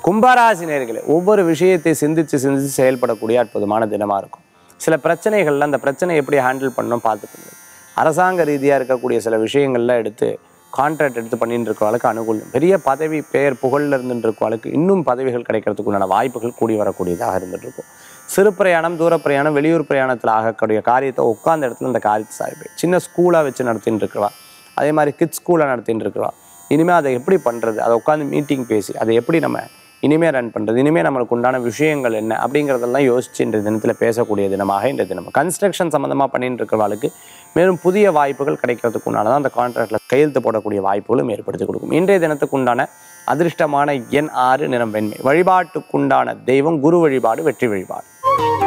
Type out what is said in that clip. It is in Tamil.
கும்பராசி நேர்களே ஒவ்வொரு விஷயத்தை சிந்திச்சு சிந்திச்சு செயல்படக்கூடிய அற்புதமான தினமாக இருக்கும் சில பிரச்சனைகள்ல அந்த பிரச்சனை எப்படி ஹேண்டில் பண்ணணும் பார்த்துக்கோங்க அரசாங்க ரீதியாக இருக்கக்கூடிய சில விஷயங்கள்லாம் எடுத்து கான்ட்ராக்ட் எடுத்து பண்ணிட்டு இருக்கவளுக்கு அனுகூலம் பெரிய பதவி பெயர் புகழில் இருந்துட்டு இருக்கவளுக்கு இன்னும் பதவிகள் கிடைக்கிறதுக்குண்டான வாய்ப்புகள் கூடி வரக்கூடியதாக இருந்துட்டு இருக்கும் சிறு பிரயாணம் தூர பிரயாணம் வெளியூர் பிரயாணத்தில் ஆகக்கூடிய காரியத்தை உட்கார்ந்த இடத்துல இந்த காரியத்தை சாய்ப்பு சின்ன ஸ்கூலாக வச்சு நடத்தின்னு இருக்கிறவா அதே மாதிரி கிட்ஸ் ஸ்கூலை நடத்தின்னு இருக்கிறவா இனிமேல் அதை எப்படி பண்ணுறது அதை உட்காந்து மீட்டிங் பேசி அதை எப்படி நம்ம இனிமேல் ரன் பண்ணுறது இனிமேல் நம்மளுக்கு உண்டான விஷயங்கள் என்ன அப்படிங்கிறதெல்லாம் யோசிச்சு இன்றைய தினத்தில் பேசக்கூடிய தினமாக இந்த தினம் கன்ஸ்ட்ரக்ஷன் சம்மந்தமாக பண்ணிட்டு இருக்கிறவளுக்கு மேலும் புதிய வாய்ப்புகள் கிடைக்கிறதுக்கு உண்டானதான் அந்த கான்ட்ராக்டில் கையெழுத்து போடக்கூடிய வாய்ப்புகளும் ஏற்படுத்தி கொடுக்கும் இன்றைய தினத்துக்கு உண்டான அதிர்ஷ்டமான எண் ஆறு நிறம் வெண்மை வழிபாட்டுக்குண்டான தெய்வம் குரு வழிபாடு வெற்றி வழிபாடு